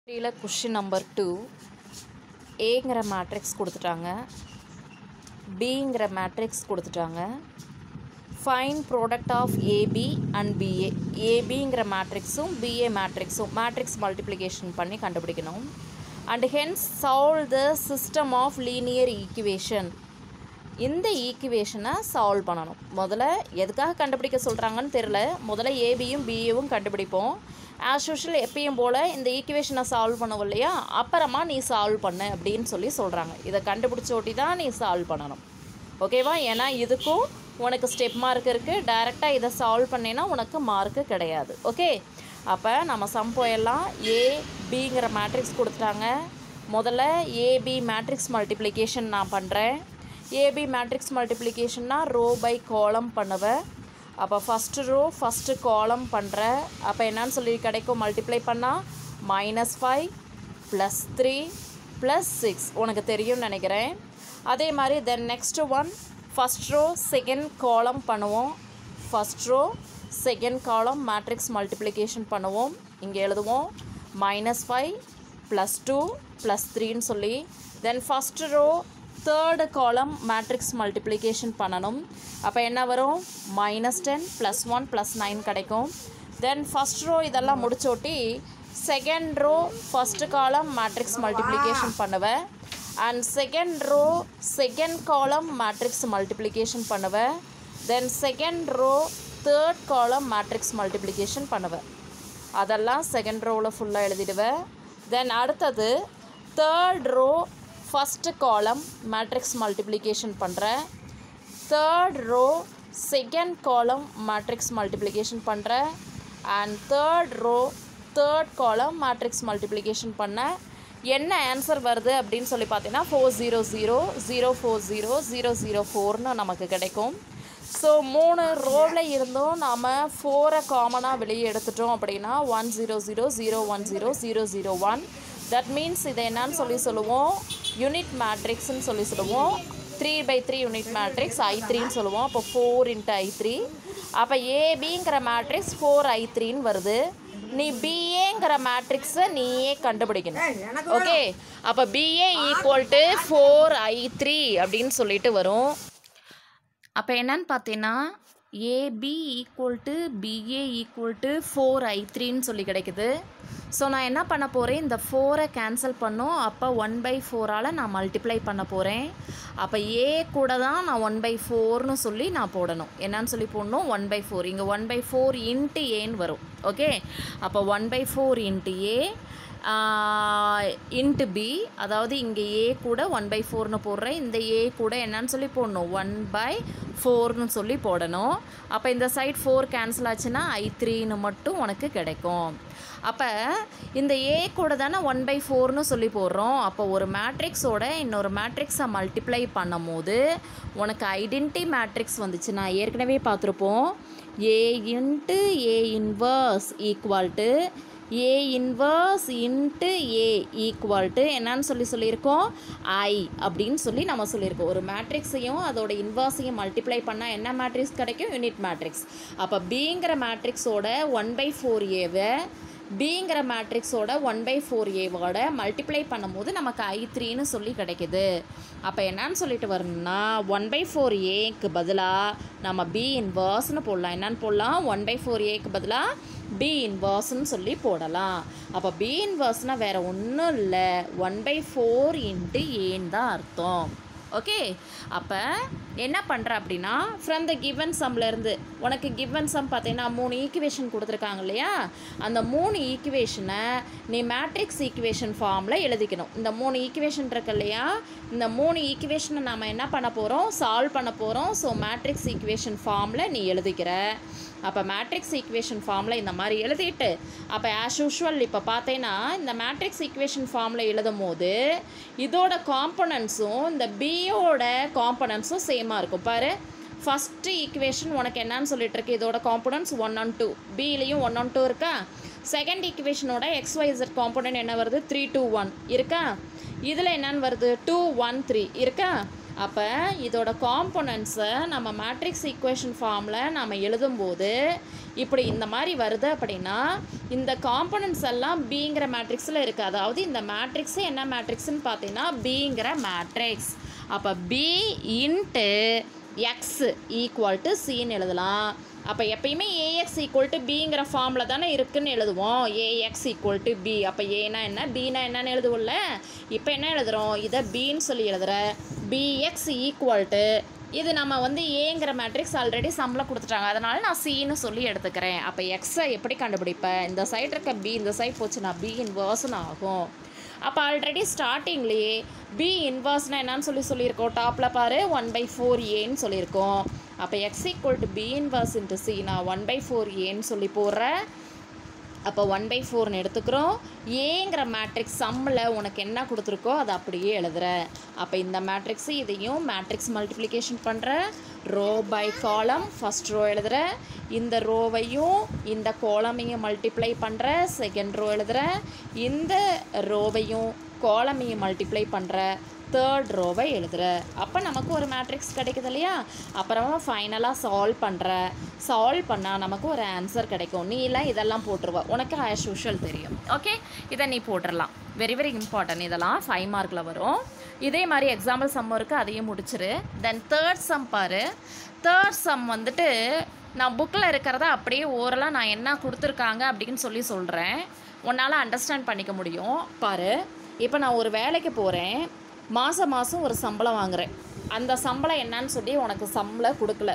த்ரீல question number two ஏங்கிற matrix கொடுத்துட்டாங்க பிங்கிற மேட்ரிக்ஸ் கொடுத்துட்டாங்க fine product of AB and BA ஏபிங்கிற மேட்ரிக்ஸும் பிஏ மேட்ரிக்ஸும் மேட்ரிக்ஸ் மல்டிப்ளிகேஷன் பண்ணி கண்டுபிடிக்கணும் and hence solve the system of linear equation இந்த ஈக்குவேஷனை சால்வ் பண்ணணும் முதல்ல எதுக்காக கண்டுபிடிக்க சொல்கிறாங்கன்னு தெரில முதல்ல ஏபியும் பிஏவும் கண்டுபிடிப்போம் ஆஸ் யூஷுவல் எப்பயும் போல் இந்த ஈக்குவேஷனை சால்வ் பண்ணுவோம் இல்லையா அப்புறமா நீ சால்வ் பண்ணு அப்படின்னு சொல்லி சொல்கிறாங்க இதை கண்டுபிடிச்ச ஒட்டி தான் நீ சால்வ் பண்ணணும் ஓகேவா ஏன்னா இதுக்கும் உனக்கு ஸ்டெப் மார்க் இருக்குது டைரெக்டாக இதை சால்வ் பண்ணேன்னா உனக்கு மார்க்கு கிடையாது ஓகே அப்போ நம்ம சம் போயிடலாம் ஏ பிங்கிற மேட்ரிக்ஸ் கொடுத்துட்டாங்க முதல்ல ஏபி மேட்ரிக்ஸ் மல்டிப்ளிகேஷன் நான் பண்ணுறேன் ஏபி மேட்ரிக்ஸ் மல்டிப்ளிகேஷன்னா ரோ பை காலம் பண்ணுவேன் அப்போ ஃபஸ்ட்டு ரோ ஃபஸ்ட்டு காலம் பண்ணுறேன் அப்போ என்னன்னு சொல்லி கிடைக்கும் மல்டிப்ளை பண்ணால் minus five plus three plus six உனக்கு தெரியும்னு நினைக்கிறேன் அதே மாதிரி then next one first row second column பண்ணுவோம் first row second column matrix multiplication பண்ணுவோம் இங்கே எழுதுவோம் minus five plus two plus த்ரீன்னு சொல்லி then first row third column matrix multiplication பண்ணணும் அப்போ என்ன வரும் minus ten plus one plus nine கிடைக்கும் தென் ஃபஸ்ட் ரோ இதெல்லாம் முடிச்சோட்டி second row first column matrix multiplication பண்ணுவேன் and second row second column matrix multiplication பண்ணுவேன் then second row third column matrix multiplication பண்ணுவேன் அதெல்லாம் செகண்ட் ரோவில் ஃபுல்லாக எழுதிடுவேன் தென் அடுத்தது third row first column matrix multiplication பண்ணுறேன் third row second column matrix multiplication பண்ணுறேன் and third row third column matrix multiplication பண்ணேன் என்ன ஆன்சர் வருது அப்படின்னு சொல்லி பார்த்தீங்கன்னா four zero zero zero four zero zero zero ஃபோர்னு நமக்கு கிடைக்கும் ஸோ மூணு ரோவில் இருந்தும் நாம் ஃபோரை காமனாக வெளியே எடுத்துட்டோம் அப்படின்னா one zero zero zero one zero zero zero one that means இதை என்னன்னு சொல்லி சொல்லுவோம் யூனிட் மேட்ரிக்ஸ்னு சொல்லி சொல்லுவோம் three by three unit matrix I த்ரீன்னு சொல்லுவோம் அப்போ ஃபோர் இன்ட்டு ஐ த்ரீ அப்போ ஏபிங்கிற மேட்ரிக்ஸ் ஃபோர் ஐ த்ரீன்னு வருது நீ பிஏங்கிற மேட்ரிக்ஸை நீயே கண்டுபிடிக்கணும் ஓகே அப்போ BA equal to four I three அப்படின்னு சொல்லிட்டு வரும் அப்போ என்னன்னு பார்த்தீங்கன்னா AB equal to BA equal to four I த்ரீன்னு சொல்லி கிடைக்குது ஸோ நான் என்ன பண்ண போகிறேன் இந்த ஃபோரை கேன்சல் பண்ணோம் அப்போ ஒன் பை ஃபோரால் நான் மல்டிப்ளை பண்ண போகிறேன் அப்போ ஏ கூட தான் நான் ஒன் பை ஃபோர்னு சொல்லி நான் போடணும் என்னன்னு சொல்லி போடணும் ஒன் பை ஃபோர் இங்கே ஒன் பை ஃபோர் இன்ட்டு ஏன்னு வரும் ஓகே அப்போ one by four into A into B அதாவது இங்கே ஏ கூட ஒன் பை ஃபோர்னு போடுறேன் இந்த ஏ கூட என்னன்னு சொல்லி போடணும் ஒன் பை ஃபோர்னு சொல்லி போடணும் அப்போ இந்த சைட் ஃபோர் கேன்சல் ஆச்சுன்னா ஐ த்ரீன்னு மட்டும் உனக்கு கிடைக்கும் அப்போ இந்த ஏ கூட தானே ஒன் பை ஃபோர்னு சொல்லி போடுறோம் அப்போ ஒரு மேட்ரிக்ஸோட இன்னொரு மேட்ரிக்ஸை மல்டிப்ளை பண்ணும் போது உனக்கு ஐடென்டி மேட்ரிக்ஸ் வந்துச்சு நான் ஏற்கனவே பார்த்துருப்போம் A into A inverse equal to A inverse into A equal to என்னன்னு சொல்லி சொல்லியிருக்கோம் ஐ அப்படின்னு சொல்லி நம்ம சொல்லியிருக்கோம் ஒரு மேட்ரிக்ஸையும் அதோட இன்வர்ஸையும் மல்டிப்ளை பண்ணால் என்ன மேட்ரிக்ஸ் கிடைக்கும் யூனிட் மேட்ரிக்ஸ் அப்போ பிங்கிற மேட்ரிக்ஸோட ஒன் பை ஃபோர் ஏவை பிங்கிற மேட்ரிக்ஸோட ஒன் பை ஃபோர் ஏவோட மல்டிப்ளை பண்ணும்போது நமக்கு ஐ த்ரீன்னு சொல்லி கிடைக்குது அப்போ என்னன்னு சொல்லிட்டு வரணும்னா ஒன் பை ஃபோர் ஏக்கு பதிலாக நம்ம பி இன்வர்ஸ்னு போடலாம் என்னன்னு போடலாம் ஒன் பை ஃபோர் ஏக்கு பதிலாக பி இன்வர்ஸ்னு சொல்லி போடலாம் அப்போ பி இன்வர்ஸ்னால் வேறு ஒன்றும் இல்லை ஒன் பை ஃபோர் இன்ட்டு ஏன்னு தான் அர்த்தம் ஓகே அப்போ என்ன பண்ணுற அப்படின்னா ஃப்ரம் த கிவன் சம்லேருந்து உனக்கு கிவன் சம் பார்த்தீங்கன்னா மூணு ஈக்குவேஷன் கொடுத்துருக்காங்க இல்லையா அந்த மூணு ஈக்குவேஷனை நீ மேட்ரிக்ஸ் ஈக்குவேஷன் ஃபார்மில் எழுதிக்கணும் இந்த மூணு ஈக்குவேஷன் இருக்கு இல்லையா இந்த மூணு ஈக்குவேஷனை நாம் என்ன பண்ண போகிறோம் சால்வ் பண்ண போகிறோம் ஸோ மேட்ரிக்ஸ் ஈக்குவேஷன் ஃபார்மில் நீ எழுதிக்கிற அப்போ மேட்ரிக்ஸ் ஈக்குவேஷன் ஃபார்மில் இந்த மாதிரி எழுதிட்டு அப்போ ஆஸ் யூஷுவல் இப்போ பார்த்தேன்னா இந்த மேட்ரிக்ஸ் ஈக்குவேஷன் ஃபார்மில் எழுதும் போது இதோட காம்பனன்ஸும் இந்த பியோட காம்பனன்ஸும் சேமாக இருக்கும் பாரு ஃபஸ்ட்டு ஈக்குவேஷன் உனக்கு என்னன்னு சொல்லிட்டு இருக்கு இதோட காம்பனன்ஸ் ஒன் ஒன் டூ பிலையும் ஒன் ஒன் டூ இருக்கா செகண்ட் ஈக்குவேஷனோட எக்ஸ்ஒய்சட் காம்பனன்ட் என்ன வருது த்ரீ டூ ஒன் இருக்கா இதில் என்னன்னு வருது டூ ஒன் த்ரீ இருக்கா அப்போ இதோட காம்போனன்ட்ஸை நம்ம மேட்ரிக்ஸ் ஈக்குவேஷன் ஃபார்மில் நம்ம எழுதும்போது இப்படி இந்த மாதிரி வருது அப்படின்னா இந்த காம்போனன்ட்ஸ் எல்லாம் பிங்கிற மேட்ரிக்ஸில் இருக்குது அதாவது இந்த மேட்ரிக்ஸு என்ன மேட்ரிக்ஸ்னு பார்த்தீங்கன்னா பிங்கிற மேட்ரிக்ஸ் அப்போ B into X equal to சின்னு எழுதலாம் அப்போ எப்பயுமே ஏஎக்ஸ் ஈக்குவல் டு பிங்கிற ஃபார்மில் தானே இருக்குன்னு எழுதுவோம் ஏஎக்ஸ் ஈக்குவல் டு பி அப்போ ஏனா என்ன பினா என்னன்னு எழுதுவோம்ல இப்போ என்ன எழுதுகிறோம் இதை பின்னு சொல்லி எழுதுகிற பிஎக்ஸ் ஈக்குவல் டு இது நம்ம வந்து ஏங்கிற மேட்ரிக்ஸ் ஆல்ரெடி சம்மில் கொடுத்துட்டாங்க அதனால நான் சின்னு சொல்லி எடுத்துக்கிறேன் அப்போ எக்ஸை எப்படி கண்டுபிடிப்பேன் இந்த சைடு இருக்க பி இந்த சைடு போச்சுன்னா பி இன்வர்ஸ்னு ஆகும் அப்போ ஆல்ரெடி ஸ்டார்டிங்லேயே பி இன்வர்ஸ்னால் என்னன்னு சொல்லி சொல்லியிருக்கோம் டாப்பில் பாரு ஒன் பை ஃபோர் ஏன்னு சொல்லியிருக்கோம் அப்போ X equal to B inverse into C நான் ஒன் பை ஃபோர் ஏன்னு சொல்லி போடுறேன் அப்போ ஒன் பை ஃபோர்னு எடுத்துக்கிறோம் ஏங்கிற மேட்ரிக்ஸ் சம்மில் உனக்கு என்ன கொடுத்துருக்கோ அதை அப்படியே எழுதுற அப்போ இந்த மேட்ரிக்ஸு இதையும் மேட்ரிக்ஸ் மல்டிப்ளிகேஷன் பண்ணுற row by column first row எழுதுற இந்த ரோவையும் இந்த கோலமையும் மல்டிப்ளை பண்ணுற செகண்ட் ரோ எழுதுற இந்த ரோவையும் கோலமையும் மல்டிப்ளை பண்ணுற தேர்ட் ரோவை எழுதுற அப்போ நமக்கு ஒரு மேட்ரிக்ஸ் கிடைக்குது இல்லையா அப்புறமா ஃபைனலாக சால்வ் பண்ணுற சால்வ் பண்ணால் நமக்கு ஒரு ஆன்சர் கிடைக்கும் நீ எல்லாம் இதெல்லாம் போட்டுருவ உனக்கு ஆஸ் யூஷுவல் தெரியும் ஓகே இதை நீ போட்டுடலாம் வெரி வெரி இம்பார்ட்டன்ட் இதெல்லாம் ஃபைவ் மார்க்கில் வரும் இதே மாதிரி எக்ஸாம்பிள் சம் இருக்குது அதையும் முடிச்சிரு தென் தேர்ட் சம் பாரு தேர்ட் சம் வந்துட்டு நான் புக்கில் இருக்கிறத அப்படியே ஓரலாக நான் என்ன கொடுத்துருக்காங்க அப்படின்னு சொல்லி சொல்கிறேன் உன்னால் அண்டர்ஸ்டாண்ட் பண்ணிக்க முடியும் பாரு இப்போ நான் ஒரு வேலைக்கு போகிறேன் மாதம் மாதம் ஒரு சம்பளம் வாங்குறேன் அந்த சம்பளம் என்னன்னு சொல்லி உனக்கு சம்பளம் கொடுக்கல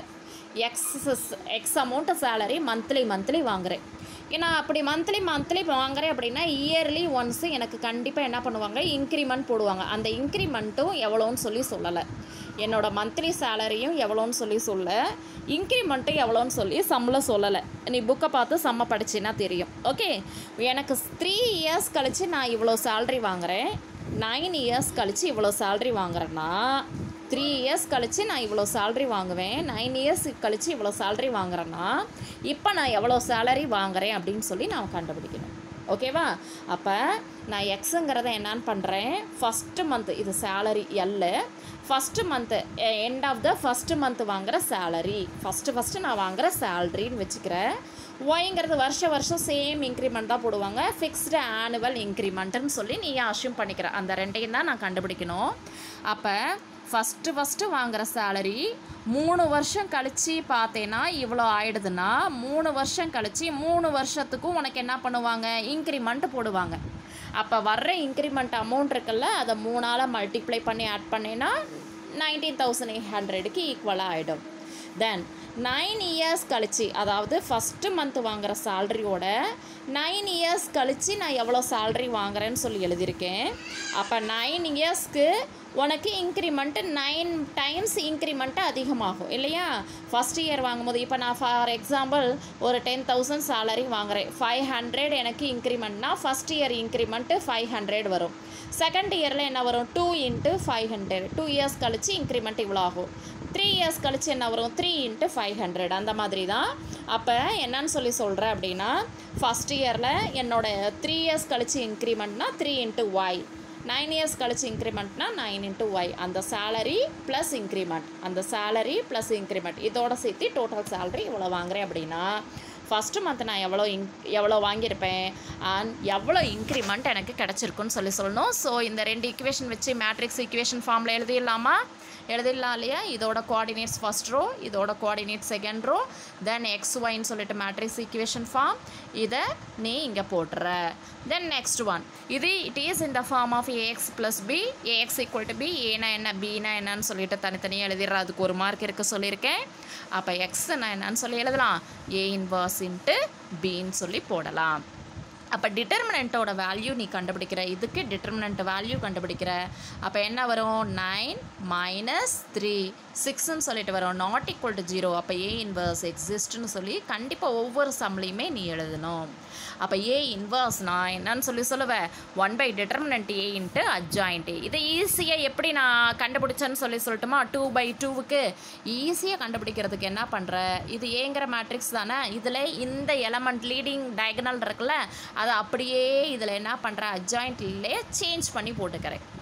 X X amount salary monthly monthly வாங்குறேன் ஏன்னா அப்படி மந்த்லி மந்த்லி வாங்குறேன் அப்படின்னா இயர்லி ஒன்ஸு எனக்கு கண்டிப்பாக என்ன பண்ணுவாங்க இன்க்ரிமெண்ட் போடுவாங்க அந்த இன்க்ரிமெண்ட்டும் எவ்வளோன்னு சொல்லி சொல்லலை என்னோட மந்த்லி சேலரியும் எவ்வளோன்னு சொல்லி சொல்ல இன்க்ரிமெண்ட்டும் எவ்வளோன்னு சொல்லி சம்பளம் சொல்லலை நீ புக்கை பார்த்து செம்ம படிச்சின்னா தெரியும் ஓகே எனக்கு த்ரீ இயர்ஸ் கழித்து நான் இவ்வளோ சேலரி வாங்குறேன் நைன் இயர்ஸ் கழித்து இவ்வளோ சேலரி வாங்குறேன்னா த்ரீ இயர்ஸ் கழித்து நான் இவ்வளோ சேலரி வாங்குவேன் நைன் இயர்ஸ் கழித்து இவ்வளோ சேலரி வாங்குறேன்னா இப்போ நான் எவ்வளோ சேலரி வாங்குறேன் அப்படின்னு சொல்லி நான் கண்டுபிடிக்கணும் ஓகேவா அப்போ நான் எக்ஸுங்கிறத என்னன்னு பண்ணுறேன் ஃபஸ்ட்டு மந்த் இது salary L first month end of the first month வாங்குகிற சேலரி ஃபஸ்ட்டு ஃபஸ்ட்டு நான் வாங்குகிற சேலரின்னு வச்சுக்கிறேன் ஒய்ங்கிறது வருஷ வருஷம் சேம் இன்க்ரிமெண்ட் தான் போடுவாங்க ஃபிக்ஸ்டு ஆனுவல் இன்க்ரிமெண்ட்டுன்னு சொல்லி நீ அஷ்யூம் பண்ணிக்கிற அந்த ரெண்டையும் தான் நான் கண்டுபிடிக்கணும் அப்போ ஃபஸ்ட்டு ஃபஸ்ட்டு வாங்குகிற சேலரி மூணு வருஷம் கழித்து பார்த்தேன்னா இவ்வளோ ஆயிடுதுன்னா மூணு வருஷம் கழித்து மூணு வருஷத்துக்கும் உனக்கு என்ன பண்ணுவாங்க இன்க்ரிமெண்ட் போடுவாங்க அப்போ வர்ற இன்க்ரிமெண்ட் அமௌண்ட் இருக்குல்ல அதை மூணால் மல்டிப்ளை பண்ணி ஆட் பண்ணேன்னா நைன்டீன் தௌசண்ட் எயிட் ஹண்ட்ரடுக்கு ஈக்குவலாக ஆகிடும் தென் நைன் இயர்ஸ் கழிச்சு அதாவது ஃபஸ்ட்டு மந்த் வாங்குகிற சேல்ரியோட நைன் இயர்ஸ் கழித்து நான் எவ்வளோ சேல்ரி வாங்குறேன்னு சொல்லி எழுதியிருக்கேன் அப்போ நைன் இயர்ஸ்க்கு உனக்கு இன்க்ரிமெண்ட்டு நைன் டைம்ஸ் இன்க்ரிமெண்ட்டு அதிகமாகும் இல்லையா ஃபஸ்ட் இயர் வாங்கும்போது இப்போ நான் ஃபார் எக்ஸாம்பிள் ஒரு டென் தௌசண்ட் சேலரி வாங்குறேன் ஃபைவ் ஹண்ட்ரட் எனக்கு இன்க்ரிமெண்ட்னா first year increment five hundred வரும் செகண்ட் இயரில் என்ன வரும் two into five hundred two years கழிச்சு இன்க்ரிமெண்ட் இவ்வளோ ஆகும் த்ரீ இயர்ஸ் கழிச்சு என்ன வரும் த்ரீ இன்ட்டு ஃபைவ் ஹண்ட்ரட் அந்த மாதிரி தான் அப்போ என்னன்னு சொல்லி சொல்கிறேன் அப்படின்னா ஃபஸ்ட் இயரில் என்னோட த்ரீ இயர்ஸ் கழிச்சு இன்க்ரிமெண்ட்னா three into Y nine years கழிச்சு இன்க்ரிமெண்ட்னா நைன் இன்ட்டு ஒய் அந்த சேலரி ப்ளஸ் இன்க்ரிமெண்ட் அந்த சேலரி ப்ளஸ் இன்க்ரிமெண்ட் இதோட சேர்த்து டோட்டல் சேலரி இவ்வளோ வாங்குறேன் அப்படின்னா ஃபஸ்ட்டு மந்த் நான் எவ்வளோ இன் எவ்வளோ வாங்கியிருப்பேன் அண்ட் எவ்வளோ இன்க்ரிமெண்ட் எனக்கு கிடச்சிருக்குன்னு சொல்லி சொல்லணும் ஸோ இந்த ரெண்டு ஈக்குவேஷன் வச்சு மேட்ரிக்ஸ் ஈக்குவேஷன் ஃபார்மில் எழுதிடலாமா எழுதிடலாம் இல்லையா இதோட கோஆர்டினேட்ஸ் ஃபஸ்ட் ரோ இதோட coordinate second row then X ஒய்ன்னு சொல்லிட்டு மேட்ரிக்ஸ் ஈக்குவேஷன் ஃபார்ம் இதை நீ இங்கே போட்டுற தென் நெக்ஸ்ட் ஒன் இது இட் இஸ் இந்த form of A X plus B A X equal to B ஏனா என்ன பினா என்னன்னு சொல்லிட்டு தனித்தனியாக எழுதிடுற அதுக்கு ஒரு மார்க் இருக்க சொல்லியிருக்கேன் அப்போ எக்ஸ்னா என்னன்னு சொல்லி எழுதலாம் ஏ இன்வர்ஸ் இன்ட்டு பின்னு சொல்லி போடலாம் அப்போ டிட்டர்மினண்ட்டோட வேல்யூ நீ கண்டுபிடிக்கிற இதுக்கு டிட்டர்மினண்ட் வேல்யூ கண்டுபிடிக்கிற அப்போ என்ன வரும் நைன் மைனஸ் த்ரீ சிக்ஸ்ன்னு சொல்லிட்டு வரும் நாட் ஈக்குவல் டு ஜீரோ அப்போ ஏ இன்வர்ஸ் எக்ஸிஸ்ட்னு சொல்லி கண்டிப்பாக ஒவ்வொரு சம்லையுமே நீ எழுதணும் அப்போ ஏ இன்வர்ஸ்னா என்னன்னு சொல்லி சொல்லுவேன் one by determinant A into adjoint இதை ஈஸியாக எப்படி நான் கண்டுபிடிச்சேன்னு சொல்லி சொல்லட்டுமா டூ பை டூவுக்கு ஈஸியாக கண்டுபிடிக்கிறதுக்கு என்ன பண்ணுற இது ஏங்கிற மேட்ரிக்ஸ் தானே இதில் இந்த எலமெண்ட் லீடிங் டயகனல் இருக்குல்ல அதை அப்படியே இதில் என்ன பண்ணுற அட்ஜாயிண்ட்லேயே சேஞ்ச் பண்ணி போட்டுக்கிறேன்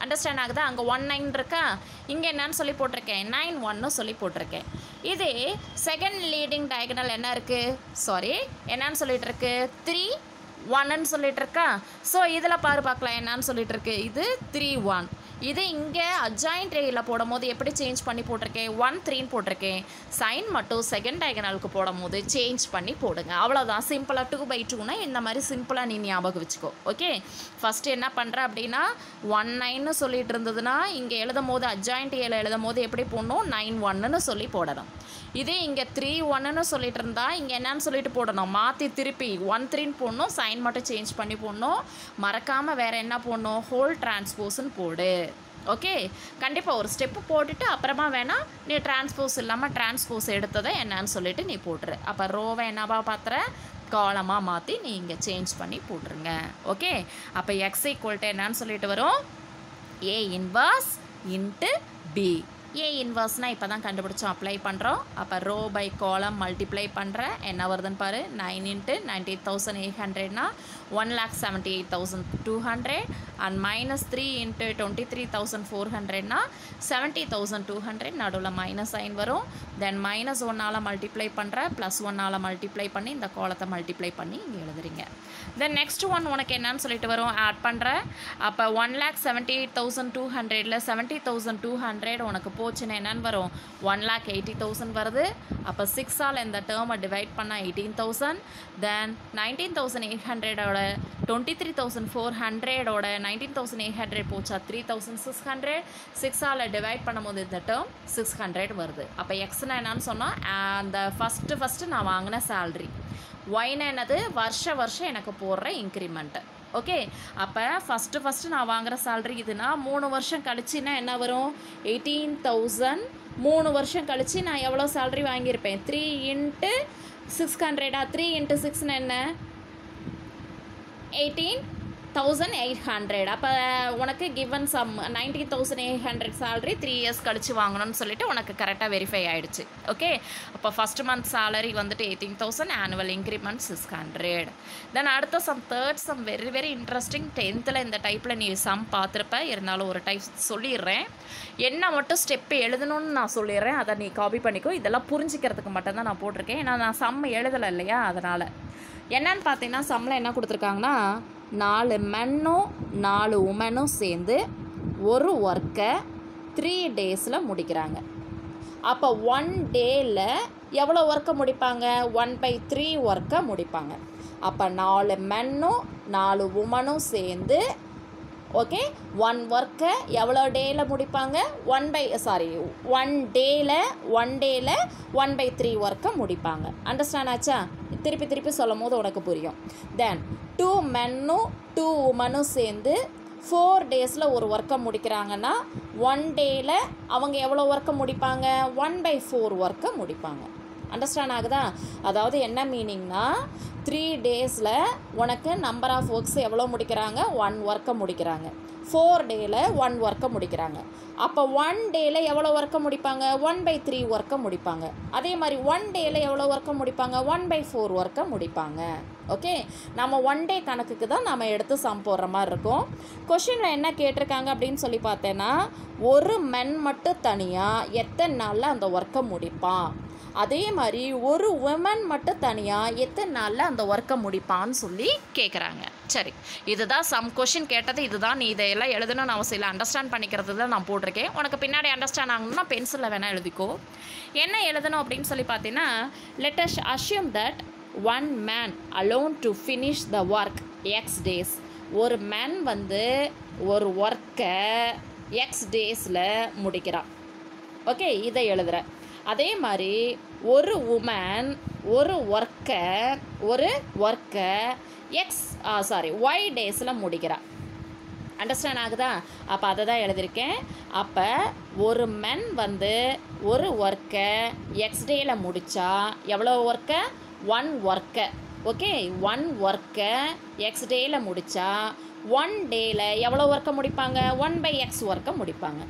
அண்டர்ஸ்டாண்ட் ஆகுதா அங்கே ஒன் நைன் இருக்கா இங்கே என்னன்னு சொல்லி போட்டிருக்கேன் நைன் ஒன்னு சொல்லி போட்டிருக்கேன் இதே செகண்ட் லீடிங் டயகனல் என்ன இருக்குது சாரி என்னன்னு சொல்லிட்டு இருக்கு த்ரீ ஒன்னு சொல்லிட்டு இருக்கா ஸோ இதில் பாரு பார்க்கலாம் என்னன்னு சொல்லிட்டு இருக்கு இது த்ரீ ஒன் இது இங்கே அஜாயிண்ட் ரேயில் போடும்போது எப்படி சேஞ்ச் பண்ணி போட்டிருக்கேன் ஒன் த்ரீன்னு போட்டிருக்கேன் சைன் மட்டும் செகண்ட் டயகனலுக்கு போடும்போது சேஞ்ச் பண்ணி போடுங்க அவ்வளோதான் சிம்பிளாக டூ பை டூனா இந்த மாதிரி சிம்பிளாக நீ ஞாபகம் வச்சுக்கோ ஓகே ஃபஸ்ட்டு என்ன பண்ணுற அப்படின்னா ஒன் நைன்னு சொல்லிட்டு இருந்ததுன்னா இங்கே எழுதும் போது அஜாயிண்ட் ஏல எழுதும் போது எப்படி போடணும் நைன் ஒன்னுன்னு சொல்லி போடணும் இதே இங்கே த்ரீ ஒன்னுன்னு சொல்லிட்டு இருந்தா இங்கே என்னன்னு சொல்லிட்டு போடணும் மாற்றி திருப்பி ஒன் த்ரீன்னு போடணும் சைன் மட்டும் சேஞ்ச் பண்ணி போடணும் மறக்காமல் வேறு என்ன போடணும் ஹோல் டிரான்ஸ்போஸ்ன்னு போடு ஓகே கண்டிப்பாக ஒரு ஸ்டெப்பு போட்டுட்டு அப்புறமா வேணால் நீ டிரான்ஸ்போஸ் இல்லாமல் டிரான்ஸ்போஸ் எடுத்ததை என்னன்னு சொல்லிட்டு நீ போட்டுரு அப்போ ரோவை என்னவா பார்த்துற காலமாக மாற்றி நீ இங்கே சேஞ்ச் பண்ணி போட்டுருங்க ஓகே அப்போ எக்ஸ் ஈக்குவல்ட்டு என்னன்னு சொல்லிட்டு வரும் A inverse into B A இன்வர்ஸ்னால் இப்போ தான் கண்டுபிடிச்சோம் அப்ளை பண்ணுறோம் அப்போ ரோ பை காலம் மல்டிப்ளை பண்ணுறேன் என்ன வருதுன்னு பாரு nine into ninety thousand eight ஹண்ட்ரட்னா one lakh seventy eight thousand two hundred and minus three into twenty three thousand four ஹண்ட்ரட்னா செவன்ட்டி தௌசண்ட் டூ ஹண்ட்ரட் நடுவில் மைனஸ் சைன் வரும் தென் மைனஸ் ஒன்னால் மல்டிப்ளை பண்ணுற ப்ளஸ் ஒன்னால் மல்டிப்ளை பண்ணி இந்த கோலத்தை மல்டிப்ளை பண்ணி இங்கே எழுதுறீங்க தென் நெக்ஸ்ட் ஒன் உனக்கு என்னன்னு சொல்லிட்டு வரும் ஆட் பண்ணுற அப்போ one lakh seventy eight thousand two ஹண்ட்ரடில் செவன்ட்டி தௌசண்ட் டூ ஹண்ட்ரட் உனக்கு போச்சுன்னா என்னன்னு வரும் ஒன் லேக் எயிட்டி தௌசண்ட் வருது அப்போ சிக்ஸால் இந்த டேர்மை டிவைட் பண்ணால் eighteen thousand then nineteen thousand eight ஹண்ட்ரடோட டுவெண்ட்டி த்ரீ தௌசண்ட் ஃபோர் ஹண்ட்ரடோட நைன்டீன் தௌசண்ட் எயிட் ஹண்ட்ரட் போச்சா த்ரீ தௌசண்ட் சிக்ஸ் ஹண்ட்ரட் சிக்ஸால் டிவைட் பண்ணும்போது இந்த டேர்ம் சிக்ஸ் ஹண்ட்ரட் வருது அப்போ எக்ஸ்னா என்னன்னு சொன்னால் அந்த ஃபஸ்ட்டு ஃபஸ்ட்டு நான் வாங்கின சேல்ரி ஒய்னா என்னது வருஷ வருஷம் எனக்கு போடுற இன்க்ரிமெண்ட்டு ஓகே அப்போ ஃபஸ்ட்டு ஃபஸ்ட்டு நான் வாங்குகிற சேல்ரி இதுனா மூணு வருஷம் கழிச்சுன்னா என்ன வரும் எயிட்டீன் தௌசண்ட் மூணு வருஷம் கழிச்சு நான் எவ்வளோ சேல்ரி வாங்கியிருப்பேன் த்ரீ இன்ட்டு சிக்ஸ் ஹண்ட்ரடா த்ரீ இன்ட்டு சிக்ஸ்னு என்ன எயிட்டீன் தௌசண்ட் எயிட் ஹண்ட்ரட் அப்போ உனக்கு given sum nineteen thousand eight hundred salary three years கழிச்சு வாங்கணும்னு சொல்லிட்டு உனக்கு கரெக்டாக வெரிஃபை ஆயிடுச்சு ஓகே அப்போ ஃபஸ்ட் மந்த் சேலரி வந்துட்டு eighteen thousand annual increment six hundred then அடுத்த sum third sum very very interesting டென்த்தில் இந்த டைப்பில் நீ சம் பார்த்துருப்ப இருந்தாலும் ஒரு டைப் சொல்லிடுறேன் என்ன மட்டும் ஸ்டெப்பு எழுதணும்னு நான் சொல்லிடுறேன் அதை நீ காப்பி பண்ணிக்கோ இதெல்லாம் புரிஞ்சிக்கிறதுக்கு மட்டும்தான் நான் போட்டிருக்கேன் ஏன்னா நான் சம் எழுதலை இல்லையா அதனால் என்னன்னு பார்த்தீங்கன்னா சம்மில் என்ன கொடுத்துருக்காங்கன்னா நாலு மென்னும் நாலு உமனும் சேர்ந்து ஒரு ஒர்க்கை த்ரீ டேஸில் முடிக்கிறாங்க அப்போ ஒன் டேயில் எவ்வளோ ஒர்க்கை முடிப்பாங்க ஒன் பை த்ரீ ஒர்க்கை முடிப்பாங்க அப்போ நாலு மென்னும் நாலு உமனும் சேர்ந்து ஓகே ஒன் ஒர்க்கை எவ்வளோ டேயில் முடிப்பாங்க ஒன் பை சாரி ஒன் டேயில் ஒன் டேயில் ஒன் பை த்ரீ ஒர்க்கை முடிப்பாங்க அண்டர்ஸ்டாண்ட் ஆச்சா திருப்பி திருப்பி சொல்லும் போது உனக்கு புரியும் தென் டூ மென்னும் டூ உமனும் சேர்ந்து ஃபோர் டேஸில் ஒரு ஒர்க்கை முடிக்கிறாங்கன்னா ஒன் டேயில் அவங்க எவ்வளோ ஒர்க்கை முடிப்பாங்க ஒன் பை ஃபோர் ஒர்க்கை முடிப்பாங்க அண்டர்ஸ்டாண்ட் ஆகுதா அதாவது என்ன மீனிங்னா த்ரீ டேஸில் உனக்கு நம்பர் ஆஃப் ஒர்க்ஸ் எவ்வளோ முடிக்கிறாங்க ஒன் ஒர்க்கை முடிக்கிறாங்க ஃபோர் டேயில் ஒன் ஒர்க்கை முடிக்கிறாங்க அப்போ ஒன் டேயில் எவ்வளோ ஒர்க்கை முடிப்பாங்க ஒன் பை த்ரீ ஒர்க்கை முடிப்பாங்க அதே மாதிரி ஒன் டேயில் எவ்வளோ ஒர்க்கை முடிப்பாங்க ஒன் பை ஃபோர் ஒர்க்கை முடிப்பாங்க ஓகே நம்ம ஒன் டே கணக்குக்கு தான் நம்ம எடுத்து சம் போடுற மாதிரி இருக்கும் கொஷினில் என்ன கேட்டிருக்காங்க அப்படின்னு சொல்லி பார்த்தேன்னா ஒரு மென் மட்டும் தனியாக எத்தனை நாளில் அந்த ஒர்க்கை முடிப்பான் அதே மாதிரி ஒரு உமன் மட்டும் தனியாக எத்தனை நாளில் அந்த ஒர்க்கை முடிப்பான்னு சொல்லி கேட்குறாங்க சரி இதுதான் சம் கொஷின் கேட்டது இதுதான் நீ இதையெல்லாம் எழுதணும்னு அவசியம் இல்லை அண்டர்ஸ்டாண்ட் பண்ணிக்கிறது தான் நான் போட்டிருக்கேன் உனக்கு பின்னாடி அண்டர்ஸ்டாண்ட் ஆகணும்னா பென்சிலில் வேணால் எழுதிக்கோ என்ன எழுதணும் அப்படின்னு சொல்லி பார்த்தீங்கன்னா let us assume that one man alone to finish the work X days ஒரு மேன் வந்து ஒரு ஒர்க்கை எக்ஸ் டேஸில் முடிக்கிறான் ஓகே இதை எழுதுற அதே மாதிரி ஒரு உமன் ஒரு ஒர்க்கை ஒரு ஒர்க்கை எக்ஸ் சாரி ஒய் டேஸில் முடிக்கிறா அண்டர்ஸ்டாண்ட் ஆகுதா அப்போ அதை தான் எழுதியிருக்கேன் அப்போ ஒரு மென் வந்து ஒரு ஒர்க்கை எக்ஸ் டேயில் முடித்தா எவ்வளோ ஒர்க்கை ஒன் ஒர்க்கை ஓகே ஒன் ஒர்க்கை எக்ஸ் டேயில் முடித்தா ஒன் டேயில் எவ்வளோ ஒர்க்கை முடிப்பாங்க ஒன் பை எக்ஸ் ஒர்க்கை முடிப்பாங்க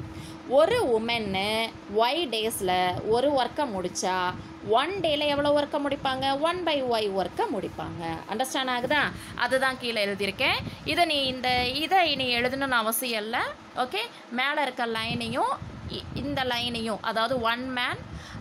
ஒரு உமன்னு ஒய் டேஸில் ஒரு ஒர்க்கை முடித்தா ஒன் டேயில் எவ்வளோ ஒர்க்கை முடிப்பாங்க ஒன் பை ஒய் ஒர்க்கை முடிப்பாங்க அண்டர்ஸ்டாண்ட் ஆகுதா அதுதான் கீழே எழுதியிருக்கேன் இதை நீ இந்த இதை நீ எழுதணும்னு அவசியம் இல்லை ஓகே மேலே இருக்க லைனையும் இ- இந்த லைனையும் அதாவது one man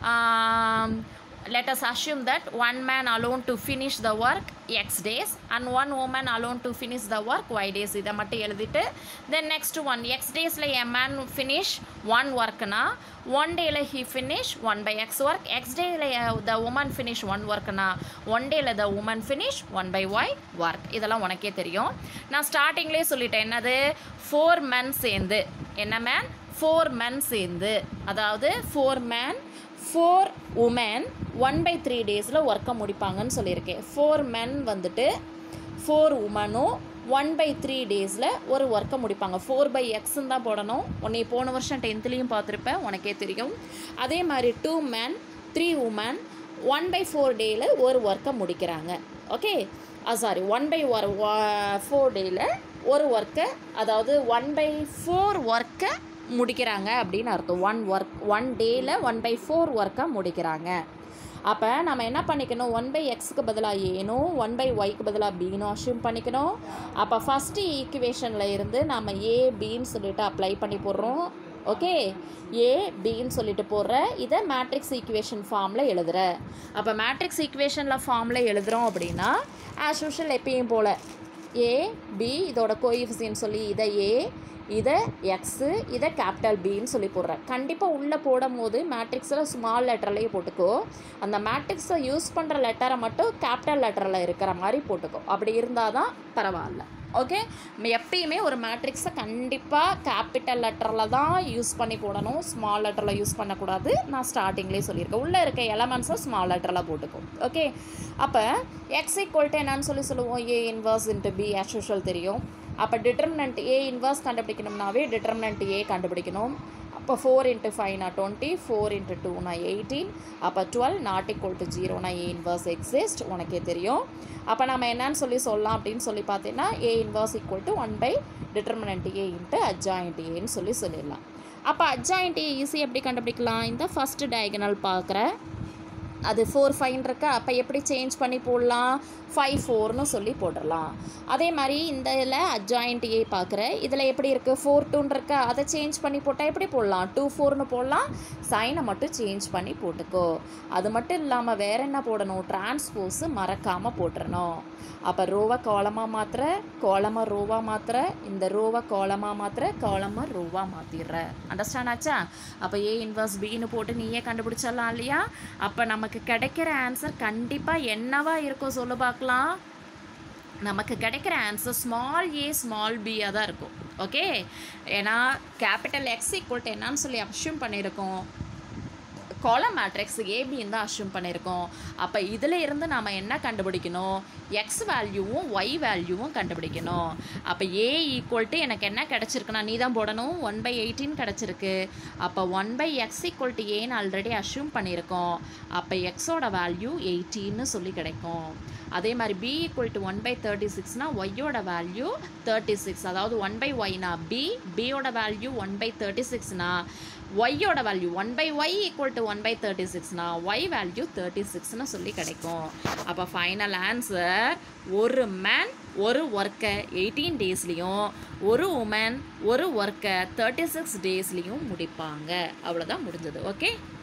let us assume that one man alone to finish the work x days and one woman alone to finish the work y days இதை மட்டும் எழுதிட்டு then next one x daysல a man finish one workனா one dayல he finish one by x work x dayல the woman finish one workனா one dayல the woman finish one by y work இதெல்லாம் உனக்கே தெரியும் நான் ஸ்டார்டிங்லேயே சொல்லிட்டேன் என்னது ஃபோர் men சேர்ந்து என்ன மேன் ஃபோர் men சேர்ந்து அதாவது four man four woman one by three டேஸில் ஒர்க்கை முடிப்பாங்கன்னு சொல்லியிருக்கேன் ஃபோர் மென் வந்துட்டு ஃபோர் உமனும் ஒன் பை த்ரீ டேஸில் ஒரு ஒர்க்கை முடிப்பாங்க ஃபோர் பை எக்ஸ்ன்னு தான் போடணும் உன்னை போன வருஷம் டென்த்லேயும் பார்த்துருப்பேன் உனக்கே தெரியும் அதே மாதிரி two man three woman one by four டேயில் ஒரு ஒர்க்கை முடிக்கிறாங்க ஓகே சாரி ஒன் பை ஒரு ஃபோர் டேயில் ஒரு ஒர்க்கை அதாவது ஒன் பை ஃபோர் ஒர்க்கை முடிக்கிறாங்க அப்படின்னு அர்த்தம் ஒன் ஒர்க் ஒன் டேயில் ஒன் பை ஃபோர் ஒர்க்கை முடிக்கிறாங்க அப்போ நம்ம என்ன பண்ணிக்கணும் ஒன் பை எக்ஸுக்கு பதிலாக ஏனும் ஒன் பை ஒய்க்கு பதிலாக பீனும் அஷ்யூம் பண்ணிக்கணும் அப்போ ஃபஸ்ட்டு ஈக்குவேஷனில் இருந்து நம்ம ஏ பின்னு சொல்லிட்டு அப்ளை பண்ணி போடுறோம் ஓகே ஏ பின்னு சொல்லிட்டு போடுற இதை மேட்ரிக்ஸ் ஈக்குவேஷன் ஃபார்மில் எழுதுற அப்போ மேட்ரிக்ஸ் ஈக்குவேஷனில் ஃபார்மில் எழுதுகிறோம் அப்படின்னா ஆஸ் யூஷுவல் எப்பயும் போல் ஏ பி இதோட கோஎஃபிசியன் சொல்லி இதை ஏ இதை எக்ஸு இதை கேபிட்டல் பின்னு சொல்லி போடுறேன் கண்டிப்பாக உள்ளே போடும் போது மேட்ரிக்ஸில் ஸ்மால் லெட்டர்லேயே போட்டுக்கோ அந்த மேட்ரிக்ஸை யூஸ் பண்ணுற லெட்டரை மட்டும் கேபிட்டல் லெட்டரில் இருக்கிற மாதிரி போட்டுக்கோ அப்படி இருந்தால் தான் பரவாயில்ல ஓகே எப்பயுமே ஒரு மேட்ரிக்ஸை கண்டிப்பாக கேபிட்டல் லெட்டரில் தான் யூஸ் பண்ணி போடணும் ஸ்மால் லெட்டரில் யூஸ் பண்ணக்கூடாது நான் ஸ்டார்டிங்லேயே சொல்லியிருக்கேன் உள்ளே இருக்க எலமெண்ட்ஸை ஸ்மால் லெட்டரில் போட்டுக்கோ ஓகே அப்போ எக்ஸ் ஈக்குவல் டு என்னன்னு சொல்லி சொல்லுவோம் A inverse into B as usual தெரியும் அப்போ டிட்டர்மினன்ட் ஏ இன்வர்ஸ் கண்டுபிடிக்கணும்னாவே டிட்டர்மினன்ட் ஏ கண்டுபிடிக்கணும் அப்போ ஃபோர் இன்ட்டு ஃபைவ்னா டுவெண்ட்டி ஃபோர் இன்ட்டு டூனா எயிட்டீன் அப்போ டுவெல் நாட் ஈக்குவல் டு ஜீரோனா ஏ இன்வர்ஸ் எக்ஸிஸ்ட் உனக்கே தெரியும் அப்போ நம்ம என்னன்னு சொல்லி சொல்லலாம் அப்படின்னு சொல்லி பார்த்தீங்கன்னா A inverse equal to one by determinant A into adjoint ஏன்னு சொல்லி சொல்லிடலாம் அப்போ அட்ஜாயிண்ட் ஏ ஈஸி எப்படி கண்டுபிடிக்கலாம் இந்த ஃபஸ்ட்டு டயகனல் பார்க்குற அது ஃபோர் ஃபைன் இருக்கா அப்போ எப்படி சேஞ்ச் பண்ணி போடலாம் ஃபைவ் ஃபோர்னு சொல்லி போட்டுடலாம் அதே மாதிரி இந்த இதில் அட்ஜாயிண்ட் ஏ பார்க்குற இதில் எப்படி இருக்குது ஃபோர் டூன்னு இருக்கா அதை சேஞ்ச் பண்ணி போட்டால் எப்படி போடலாம் டூ ஃபோர்னு போடலாம் சைனை மட்டும் சேஞ்ச் பண்ணி போட்டுக்கோ அது மட்டும் இல்லாமல் வேற என்ன போடணும் டிரான்ஸ்போஸு மறக்காமல் போட்டுறணும் அப்போ ரோவை கோலமாக மாத்திர கோலமாக ரோவாக மாத்திர இந்த ரோவை கோலமாக மாத்திர கோலமாக ரோவாக மாற்றிடுற அண்டர்ஸ்டாண்ட் ஆச்சா அப்போ ஏ இன்வர்ஸ் பின்னு போட்டு நீயே கண்டுபிடிச்சிடலாம் இல்லையா அப்போ நமக்கு கிடைக்கிற ஆன்சர் கண்டிப்பாக என்னவா இருக்கும் சொல்லு பார்க்கலாம் நமக்கு கிடைக்கிற ஆன்சர் ஸ்மால் ஏ ஸ்மால் பியாக தான் இருக்கும் ஓகே ஏன்னா கேபிட்டல் எக்ஸ் ஈக்குவல் டு என்னன்னு சொல்லி அப்ஷூம் பண்ணியிருக்கோம் காலம் மேட்ரிக்ஸ் ஏபின்னு தான் அஷ்யூம் பண்ணியிருக்கோம் அப்போ இதில் இருந்து நாம் என்ன கண்டுபிடிக்கணும் எக்ஸ் வேல்யூவும் ஒய் வேல்யூவும் கண்டுபிடிக்கணும் அப்போ ஏ ஈக்குவல் டு எனக்கு என்ன கிடச்சிருக்குன்னா நீ தான் போடணும் ஒன் பை எயிட்டின் கிடச்சிருக்கு அப்போ one by X equal to ஏன்னு ஆல்ரெடி அஷ்யூம் பண்ணியிருக்கோம் அப்போ எக்ஸோட வேல்யூ எயிட்டின்னு சொல்லி கிடைக்கும் அதே மாதிரி B equal to one by thirty சிக்ஸ்னா ஒய்யோட வேல்யூ தேர்ட்டி சிக்ஸ் அதாவது ஒன் பை ஒய்னா பி பியோட வேல்யூ ஒன் பை தேர்ட்டி சிக்ஸ்னா ஒய்யோட value one by Y equal to one by thirty சிக்ஸ்னா ஒய் வேல்யூ தேர்ட்டி சிக்ஸ்னு சொல்லி கிடைக்கும் அப்போ ஃபைனல் ஆன்சர் ஒரு மேன் ஒரு ஒர்க்கை எயிட்டீன் டேஸ்லேயும் ஒரு உமன் ஒரு ஒர்க்கை தேர்ட்டி சிக்ஸ் டேஸ்லேயும் முடிப்பாங்க அவ்வளோதான் முடிஞ்சது ஓகே